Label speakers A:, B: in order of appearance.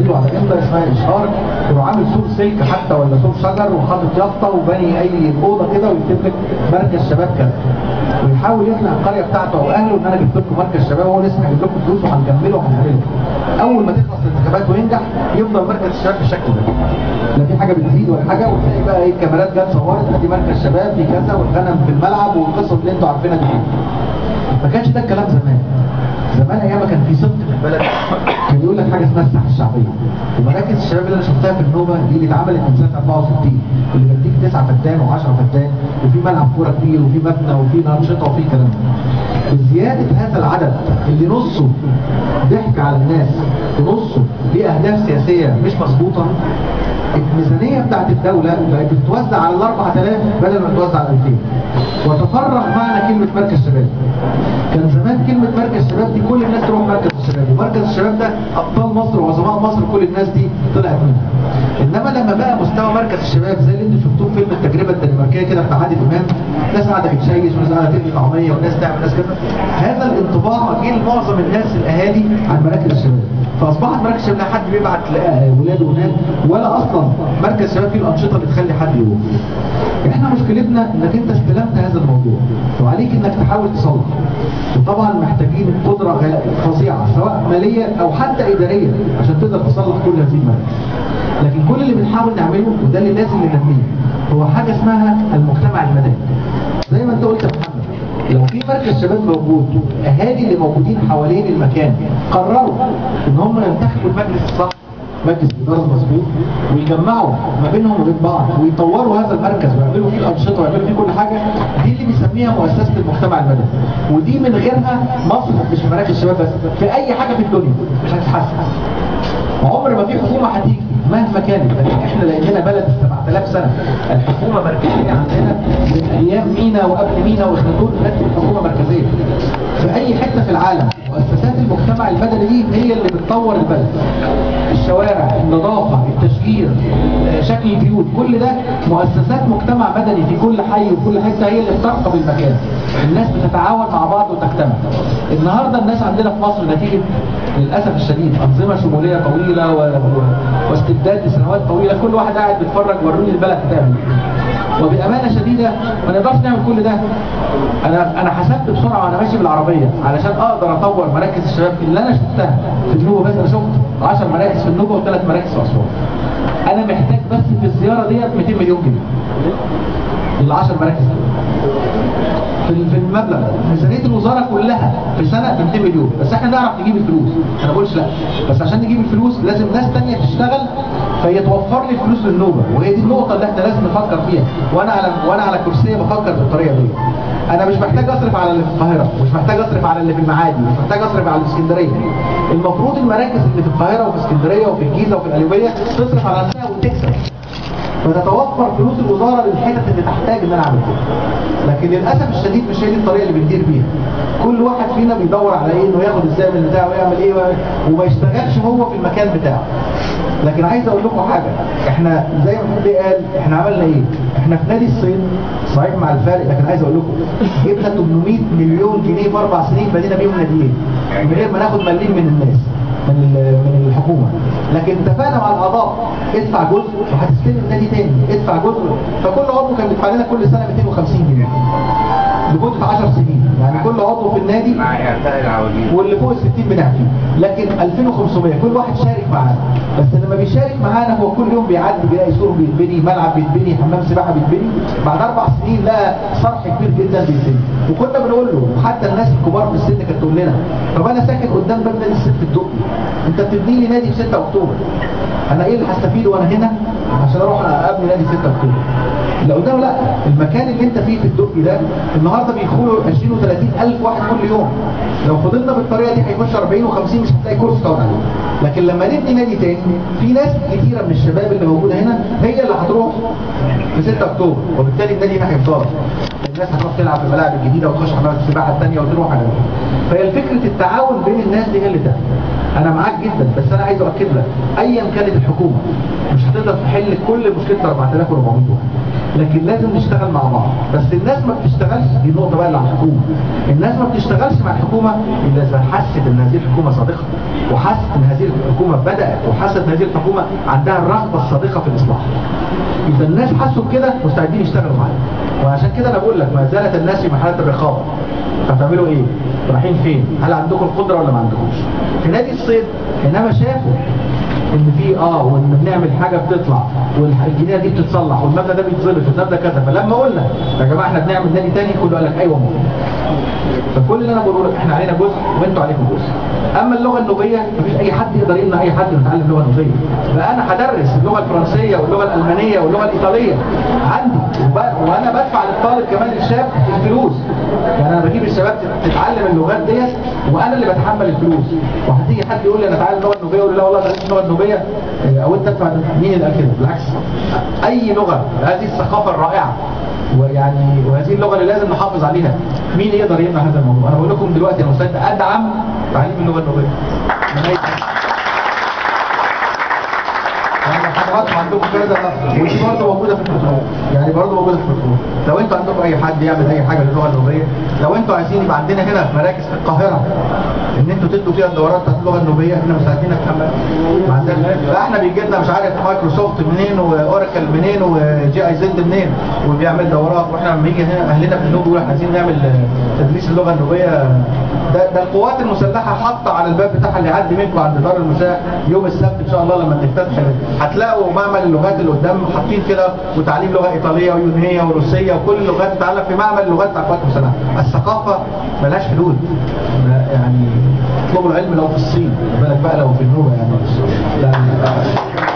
A: له على امضه اسمها اشهار يروح عامل سور سلك حتى ولا سور شجر وحاطط يافطه وباني اي اوضه كده ويكتب لك مركز شباب كذا ويحاول يقنع القريه بتاعته او اهله ان انا جبت لكم مركز شباب وهو لسه هجيب لكم فلوس وهنكمله وهنعمله اول ما تخلص الانتخابات وينجح يفضل مركز الشباب بالشكل ده لا في حاجه بتزيد ولا حاجه وتلاقي بقى ايه الكاميرات جت صورت ادي مركز شباب دي كذا والغنم في الملعب والقصص اللي انتوا عارفينها دي ما كانش ده الكلام زمان زمان ايام ما كان في صدق في البلد كان يقول لك حاجه اسمها الساحه الشعبيه ومراكز الشباب اللي انا شفتها في النوبه دي اللي اتعملت من سنه 64 اللي بتديك 9 فدان و10 فدان وفي ملعب كوره كبير وفي مبنى وفي انشطه وفي كلام بزياده هذا العدد اللي نصه ضحك على الناس ونصه ليه اهداف سياسيه مش مظبوطه الميزانيه بتاعت الدوله بقت بتتوزع على ال 4000 بدل ما تتوزع على 2000 وتفرغ معنى كلمه مركز شباب كان زمان كلمه مركز شباب دي كل الناس تروح مركز الشباب ومركز الشباب ده ابطال مصر وعظماء مصر كل الناس دي طلعت منها انما لما بقى مستوى مركز الشباب زي اللي انتوا شفتوه في فيلم التجربه الدنماركيه كده بتاع عادل امام ناس قاعده بتشيش وناس قاعده تبني طعميه وناس تعمل ناس كده هذا الانطباع جه لمعظم الناس الاهالي عن مراكز الشباب فاصبحت مراكز الشباب لا حد بيبعت لاولاده هناك ولا اصلا مركز الشباب فيه الانشطه اللي تخلي حد يروح احنا مشكلتنا انك انت استلمت هذا الموضوع وعليك انك تحاول تصلح وطبعا محتاجين قدره غلا- فظيعه سواء ماليه او حتى اداريه عشان تقدر تصلح كل هذه المراكز لكن كل اللي بنحاول نعمله وده اللي لازم ننميه هو حاجه اسمها المجتمع المدني زي ما انت قلت يا محمد لو في مركز شباب موجود الاهالي اللي موجودين حوالين المكان قرروا ان هم ينتخبوا المجلس الصح مجلس الإدارة المظبوط ويجمعوا ما بينهم وبين بعض ويطوروا هذا المركز ويعملوا فيه الأنشطة ويعملوا فيه كل حاجة دي اللي بيسميها مؤسسة المجتمع المدني ودي من غيرها مصر مش في مراكز الشباب بس في أي حاجة في الدنيا مش هتتحسن عمر ما في حكومة هتيجي مهما كانت لكن احنا لاننا بلد 7000 سنة الحكومة مركزية عندنا من ايام مينا وقبل مينا واخناتون كانت الحكومة مركزية في اي حتة في العالم مؤسسات المجتمع المدني دي هي اللي بتطور البلد الشوارع النظافة التشجير آه، شكل البيوت كل ده مؤسسات مجتمع مدني في كل حي وفي كل حتة هي اللي بترقب المكان الناس بتتعاون مع بعض وتجتمع النهاردة الناس عندنا في مصر نتيجة للأسف الشديد أنظمة شمولية طويلة و... و... واستبداد لسنوات طويلة كل واحد قاعد بيتفرج وروني البلد بتعمل إيه. وبأمانة شديدة ما نقدرش نعمل كل ده أنا أنا حسبت بسرعة وأنا ماشي بالعربية علشان أقدر أطور مراكز الشباب اللي أنا شفتها في النوبة بس أنا شفت 10 مراكز في النوبة وثلاث مراكز في أسوان أنا محتاج بس في الزيارة ديت 200 مليون جنيه ال 10 مراكز دول. في في المبلغ ميزانيه الوزاره كلها في سنه ب 200 مليون بس احنا نعرف نجيب الفلوس انا ما بقولش لا بس عشان نجيب الفلوس لازم ناس تانية تشتغل فيتوفر لي الفلوس للنوبه وهي دي النقطه اللي احنا لازم نفكر فيها وانا على وانا على كرسي بفكر بالطريقه دي انا مش محتاج اصرف على اللي في القاهره مش محتاج اصرف على اللي في المعادي مش محتاج اصرف على الاسكندريه المفروض المراكز اللي في القاهره وفي اسكندريه وفي الجيزه وفي القليوبيه تصرف على نفسها وتكسب فتتوفر فلوس الوزاره للحتت اللي تحتاج ان انا اعمل كده لكن للاسف الشديد مش هي دي الطريقه اللي بندير بيها كل واحد فينا بيدور على ايه انه ياخد الزامن بتاعه ويعمل ايه و- وما يشتغلش هو في المكان بتاعه لكن عايز اقول لكم حاجه احنا زي ما محمد قال احنا عملنا ايه احنا في نادي الصين صحيح مع الفارق لكن عايز اقول لكم جبنا 800 مليون جنيه في اربع سنين بدينا بيهم ناديين من غير ما ناخد مليم من الناس من ال- من الحكومه لكن اتفقنا مع الاعضاء ادفع جزء وهتستلم نادي تاني ادفع جزء فكل عضو كان بيدفع لنا كل سنه 250 جنيه لمده 10 سنين يعني كل عضو في النادي
B: مع اعتاء العواجيز
A: واللي فوق ال 60 بنعفي لكن 2500 كل واحد شارك معانا بس لما بيشارك معانا هو كل يوم بيعدي بيلاقي سور بيتبني ملعب بيتبني حمام سباحه بيتبني بعد اربع سنين لقى صرح كبير جدا بيتبني وكنا بنقول له وحتى الناس الكبار في السن كانت تقول لنا طب انا ساكن قدام باب نادي الست الدقي انت بتبني لي نادي في 6 اكتوبر انا ايه اللي هستفيده وانا هنا عشان اروح ابني نادي 6 اكتوبر لو قلنا له لا المكان اللي انت فيه في الدقي ده النهارده بيدخلوا 20 و30 الف واحد كل يوم لو فضلنا بالطريقه دي هيخش 40 و50 مش هتلاقي كرسي تقعد عليه لكن لما نبني نادي تاني في ناس كتيره من الشباب اللي موجوده هنا هي اللي هتروح في 6 اكتوبر وبالتالي النادي هنا هيفضل الناس هتروح تلعب في الملاعب الجديده وتخش حمامات السباحه الثانيه وتروح على فهي فكره التعاون بين الناس دي هي اللي تعمل انا معاك جدا بس انا عايز اؤكد لك ايا كانت الحكومه مش هتقدر تحل كل مشكله 4400 واحد لكن لازم نشتغل مع بعض بس الناس ما بتشتغلش دي النقطه بقى اللي على الحكومه الناس ما بتشتغلش مع الحكومه الا اذا حست ان هذه الحكومه صادقه وحست ان هذه الحكومه بدات وحست ان هذه الحكومه عندها الرغبه الصادقه في الاصلاح اذا الناس حسوا بكده مستعدين يشتغلوا معانا وعشان كده انا بقول لك ما زالت الناس في مرحله الرقابه هتعملوا ايه رايحين فين هل عندكم القدره ولا ما عندكمش في نادي الصيد انما شافوا ان في اه وان بنعمل حاجه بتطلع والجنيه دي بتتصلح والمبنى ده بيتظبط والمبنى كذا فلما قلنا يا جماعه احنا بنعمل نادي تاني كله قال لك ايوه ممكن فكل اللي انا بقوله لك احنا علينا جزء وانتوا عليكم جزء اما اللغه النوبيه مفيش اي حد يقدر يمنع اي حد يتعلم اللغه النوبيه فانا هدرس اللغه الفرنسيه واللغه الالمانيه واللغه الايطاليه عندي وب- وانا بدفع للطالب كمان الشاب الفلوس يعني انا بجيب الشباب تت- تتعلم اللغات ديت وانا اللي بتحمل الفلوس وهتيجي حد يقول لي انا اتعلم اللغه النوبيه يقول لي لا والله ده اللغه النوبيه اه، او انت تدفع مين اللي قال كده بالعكس اي لغه هذه الثقافه الرائعه ويعني وهذه اللغه اللي لازم نحافظ عليها مين يقدر يمنع هذا الموضوع انا بقول لكم دلوقتي انا مستعد ادعم تعليم اللغه النوبيه من أي حاجة. يعني حضراتكم عندكم كذا ودي برضه موجوده في الكتب يعني برضه موجوده في الكتب لو انتوا عندكم اي حد يعمل اي حاجه للغه النوبيه لو انتوا عايزين يبقى عندنا هنا في مراكز في القاهره ان انتوا تدوا فيها الدورات بتاعت اللغه النوبيه احنا مساعدين نتحمل ما عندناش فاحنا بيجي لنا مش عارف مايكروسوفت منين واوراكل منين وجي اي زد منين وبيعمل دورات واحنا لما يجي هنا اهلنا في النوبه يقولوا احنا عايزين نعمل تدريس اللغه النوبيه ده, ده القوات المسلحه حاطه على الباب بتاعها اللي يعدي منكم عند دار المساء يوم السبت ان شاء الله لما تفتح هتلاقوا معمل اللغات اللي قدام حاطين كده وتعليم لغه ايطاليه ويونانيه وروسيه وكل اللغات تتعلم في معمل اللغات بتاع القوات المسلحه الثقافه ملهاش حدود ما- يعني اطلبوا العلم لو في الصين ما بالك بقى لو في النوبه يعني لا لا